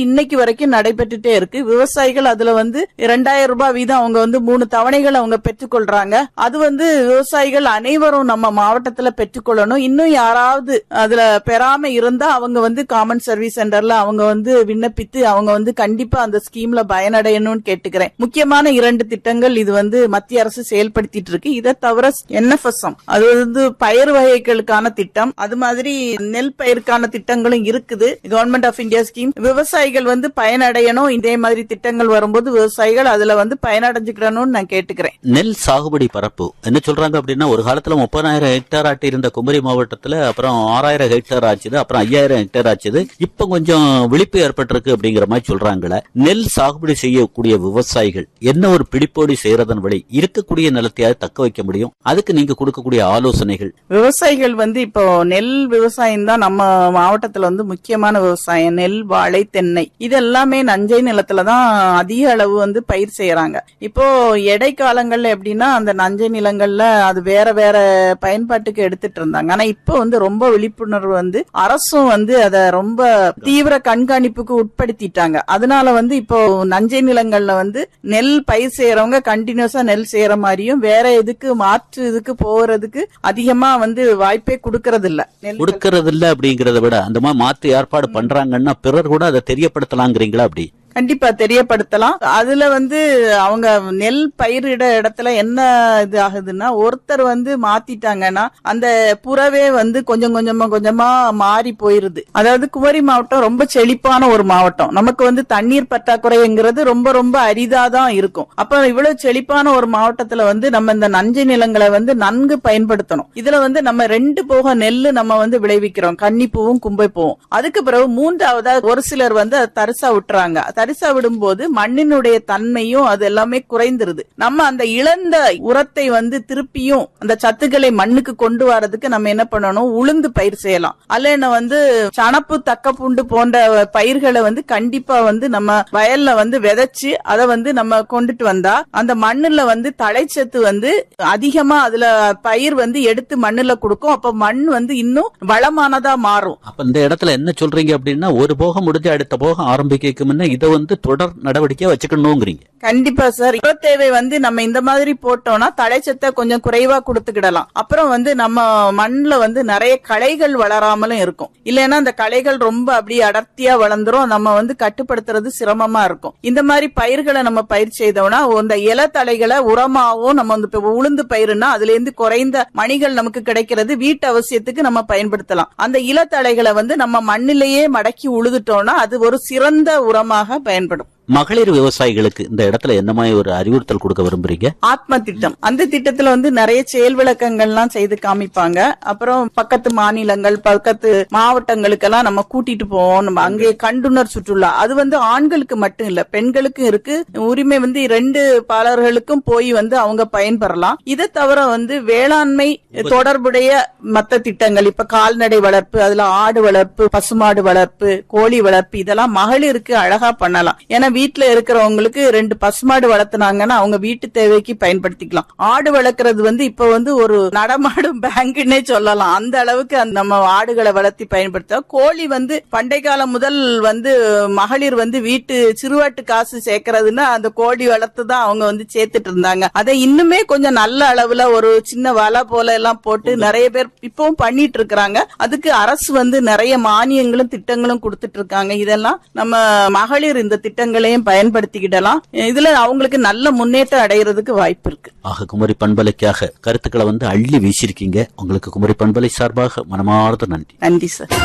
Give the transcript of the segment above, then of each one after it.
இன்னைக்கு வரைக்கும் நடைபெற்றுட்டே இருக்கு விவசாயிகள் அதுல வந்து இரண்டாயிரம் ரூபாய் வீதம் அவங்க வந்து மூணு தவணைகள் அவங்க பெற்றுக்கொள்றாங்க அது வந்து விவசாயிகள் அனைவரும் நம்ம மாவட்டத்துல பெற்றுக்கொள்ளணும் இன்னும் யாராவது அதுல பெறாம இருந்தா அவங்க வந்து காமன் சர்வீஸ் சென்டர்ல அவங்க வந்து விண்ணப்பித்து அவங்க வந்து கண்டிப்பா அந்த ஸ்கீம்ல பயனடையணும்னு கேட்டுக்கிறேன் முக்கியமான இரண்டு திட்டங்கள் இது வந்து மத்திய அரசு செயல்படுத்திட்டு இருக்கு இதை தவிர என்எஃப்எஸ்எம் அது வந்து பயிர் வகைகளுக்கான திட்டம் அது மாதிரி நெல் பயிருக்கான திட்டங்களும் இருக்குது கவர்மெண்ட் ஆஃப் இந்தியா ஸ்கீம் விவசாயிகள் வந்து பயனடையணும் இதே மாதிரி திட்டங்கள் வரும்போது விவசாயிகள் அதுல வந்து பயனடைஞ்சுக்கணும்னு நான் கேட்டுக்கிறேன் நெல் சாகுபடி பரப்பு என்ன சொல்றாங்க அப்படின்னா ஒரு காலத்துல முப்பதாயிரம் ஹெக்டேர் ஆட்டி இருந்த குமரி மாவட்டத்துல அப்புறம் ஆறாயிரம் ஹெக்டேர் ஆச்சுது அப்புறம் ஐயாயிரம் ஹெக்டேர் ஆச்சுது இப்ப கொஞ்சம் விழிப்பு ஏற்பட்டிருக்கு அப்படிங்கிற மாதிரி சொல்றாங்களே நெல் சாகுபடி செய்யக்கூடிய விவசாயிகள் என்ன ஒரு பிடிப்போடி செய்யறதன் வழி இருக்கக்கூடிய நிலத்தையாவது தக்க வைக்க முடியும் அதுக்கு நீங்க கொடுக்கக்கூடிய ஆலோசனைகள் விவசாயிகள் வந்து இப்போ நெல் விவசாயம் தான் நம்ம மாவட்டத்துல வந்து முக்கியமான விவசாயம் நெல் வாழை தென்னை இது எல்லாமே நஞ்சை நிலத்துல தான் அதிக அளவு வந்து பயிர் செய்யறாங்க இப்போ எடை காலங்கள்ல எப்படின்னா அந்த நஞ்சை நிலங்கள்ல அது வேற வேற பயன்பாட்டுக்கு எடுத்துட்டு இருந்தாங்க ஆனா இப்போ வந்து ரொம்ப விழிப்புணர்வு வந்து அரசும் வந்து அத ரொம்ப தீவிர கண்காணிப்புக்கு உட்படுத்திட்டாங்க அதனால வந்து இப்போ நஞ்சை நிலங்கள்ல வந்து நெல் பயிர் செய்யறவங்க கண்டினியூஸா நெல் செய்யற மாதிரியும் வேற இதுக்கு மாற்று இதுக்கு போறதுக்கு அதிகமா வந்து வாய்ப்பே கொடுக்கறது இல்ல நெல் கொடுக்கறது இல்ல அப்படிங்கறத விட அந்த மாதிரி மாத்து ஏற்பாடு பண்றாங்கன்னா பிறர் கூட அதை தெரியப்படுத்தலாங்கிறீங்களா அப்படி கண்டிப்பா தெரியப்படுத்தலாம் அதுல வந்து அவங்க நெல் பயிரிட இடத்துல என்ன இது ஆகுதுன்னா ஒருத்தர் வந்து மாத்திட்டாங்கன்னா அந்த புறவே வந்து கொஞ்சம் கொஞ்சமா கொஞ்சமா மாறி போயிருது அதாவது குமரி மாவட்டம் ரொம்ப செழிப்பான ஒரு மாவட்டம் நமக்கு வந்து தண்ணீர் பற்றாக்குறைங்கிறது ரொம்ப ரொம்ப அரிதா தான் இருக்கும் அப்ப இவ்வளவு செழிப்பான ஒரு மாவட்டத்துல வந்து நம்ம இந்த நஞ்சை நிலங்களை வந்து நன்கு பயன்படுத்தணும் இதுல வந்து நம்ம ரெண்டு போக நெல்லு நம்ம வந்து விளைவிக்கிறோம் கன்னிப்பூவும் கும்பைப்பூவும் அதுக்கு பிறகு மூன்றாவதா ஒரு சிலர் வந்து அதை தரிசா விட்டுறாங்க தரிசா விடும்போது மண்ணினுடைய தன்மையும் அது எல்லாமே குறைந்துருது நம்ம அந்த இழந்த உரத்தை வந்து திருப்பியும் அந்த சத்துக்களை மண்ணுக்கு கொண்டு வரதுக்கு நம்ம என்ன பண்ணணும் உளுந்து பயிர் செய்யலாம் அல்ல வந்து சணப்பு தக்கப்புண்டு போன்ற பயிர்களை வந்து கண்டிப்பா வந்து நம்ம வயல்ல வந்து விதைச்சு அதை வந்து நம்ம கொண்டுட்டு வந்தா அந்த மண்ணுல வந்து தழைச்சத்து வந்து அதிகமா அதுல பயிர் வந்து எடுத்து மண்ணுல கொடுக்கும் அப்ப மண் வந்து இன்னும் வளமானதா மாறும் அப்ப இந்த இடத்துல என்ன சொல்றீங்க அப்படின்னா ஒரு போகம் முடிஞ்சு அடுத்த போகம் ஆரம்பிக்க முன்ன இதை வந்து தொடர் நடவடிக்கையா வச்சுக்கணுங்கிறீங்க கண்டிப்பா சார் உர தேவை வந்து நம்ம இந்த மாதிரி போட்டோம்னா தழைச்சத்தை கொஞ்சம் குறைவா கொடுத்துக்கிடலாம் அப்புறம் வந்து நம்ம மண்ணுல வந்து நிறைய களைகள் வளராமலும் இருக்கும் இல்லைன்னா அந்த களைகள் ரொம்ப அப்படியே அடர்த்தியா வளர்ந்துரும் நம்ம வந்து கட்டுப்படுத்துறது சிரமமா இருக்கும் இந்த மாதிரி பயிர்களை நம்ம பயிர் செய்தோம்னா அந்த இல தழைகளை உரமாவும் நம்ம வந்து இப்ப உளுந்து பயிருன்னா அதுல இருந்து குறைந்த மணிகள் நமக்கு கிடைக்கிறது வீட்டு அவசியத்துக்கு நம்ம பயன்படுத்தலாம் அந்த இலத்தழைகளை வந்து நம்ம மண்ணிலேயே மடக்கி உழுதுட்டோம்னா அது ஒரு சிறந்த உரமாக பயன்படும் மகளிர் விவசாயிகளுக்கு இந்த இடத்துல என்ன மாதிரி ஒரு அறிவுறுத்தல் கொடுக்க விரும்புறீங்க ஆத்ம திட்டம் அந்த திட்டத்துல வந்து நிறைய செயல் விளக்கங்கள்லாம் செய்து காமிப்பாங்க அப்புறம் பக்கத்து மாநிலங்கள் பக்கத்து மாவட்டங்களுக்கெல்லாம் நம்ம கூட்டிட்டு போவோம் நம்ம அங்கே கண்டுணர் சுற்றுலா அது வந்து ஆண்களுக்கு மட்டும் இல்ல பெண்களுக்கும் இருக்கு உரிமை வந்து ரெண்டு பாலர்களுக்கும் போய் வந்து அவங்க பயன்பெறலாம் இதை தவிர வந்து வேளாண்மை தொடர்புடைய மத்த திட்டங்கள் இப்ப கால்நடை வளர்ப்பு அதுல ஆடு வளர்ப்பு பசுமாடு வளர்ப்பு கோழி வளர்ப்பு இதெல்லாம் மகளிருக்கு அழகா பண்ணலாம் ஏன்னா வீட்டுல இருக்கிறவங்களுக்கு ரெண்டு பசுமாடு வளர்த்துனாங்கன்னா அவங்க வீட்டு தேவைக்கு பயன்படுத்திக்கலாம் ஆடு வளர்க்கறது வந்து இப்ப வந்து ஒரு நடமாடும் பேங்குன்னே சொல்லலாம் அந்த அளவுக்கு அந்த நம்ம ஆடுகளை வளர்த்தி பயன்படுத்த கோழி வந்து பண்டை காலம் முதல் வந்து மகளிர் வந்து வீட்டு சிறுவாட்டு காசு சேர்க்கறதுன்னா அந்த கோழி வளர்த்து தான் அவங்க வந்து சேர்த்துட்டு இருந்தாங்க அதை இன்னுமே கொஞ்சம் நல்ல அளவுல ஒரு சின்ன வலை போல எல்லாம் போட்டு நிறைய பேர் இப்பவும் பண்ணிட்டு இருக்கிறாங்க அதுக்கு அரசு வந்து நிறைய மானியங்களும் திட்டங்களும் கொடுத்துட்டு இருக்காங்க இதெல்லாம் நம்ம மகளிர் இந்த திட்டங்களையும் பயன்படுத்திக்கிடலாம் இதுல அவங்களுக்கு நல்ல முன்னேற்றம் அடைகிறதுக்கு வாய்ப்பு இருக்கு ஆக குமரி பண்பலைக்காக கருத்துக்களை வந்து அள்ளி வீசிருக்கீங்க உங்களுக்கு குமரி பண்பலை சார்பாக மனமார்ந்த நன்றி நன்றி சார்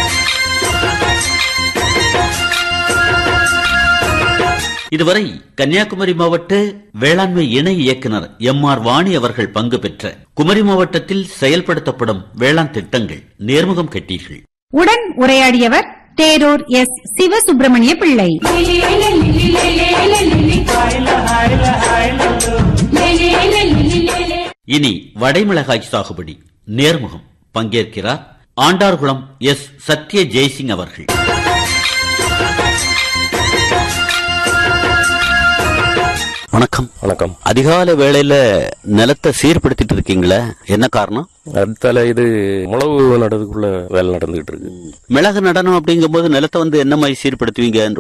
இதுவரை கன்னியாகுமரி மாவட்ட வேளாண்மை இணை இயக்குனர் எம் ஆர் வாணி அவர்கள் பங்கு பெற்ற குமரி மாவட்டத்தில் செயல்படுத்தப்படும் வேளாண் திட்டங்கள் நேர்முகம் கேட்டீர்கள் உடன் உரையாடியவர் தேரூர் எஸ் சிவசுப்பிரமணிய பிள்ளை இனி வடைமிளகாய் சாகுபடி நேர்முகம் பங்கேற்கிறார் ஆண்டார்குளம் எஸ் சத்ய ஜெய்சிங் அவர்கள் வணக்கம் வணக்கம் அதிகாலை வேளையில நிலத்தை சீர்படுத்திட்டு இருக்கீங்களே என்ன காரணம் அடுத்தால இது முளவு நடுறதுக்குள்ள வேலை நடந்துகிட்டு இருக்கு மிளகு நடனம் அப்படிங்கும்போது நிலத்தை வந்து என்ன மாதிரி சீர்படுத்துவீங்க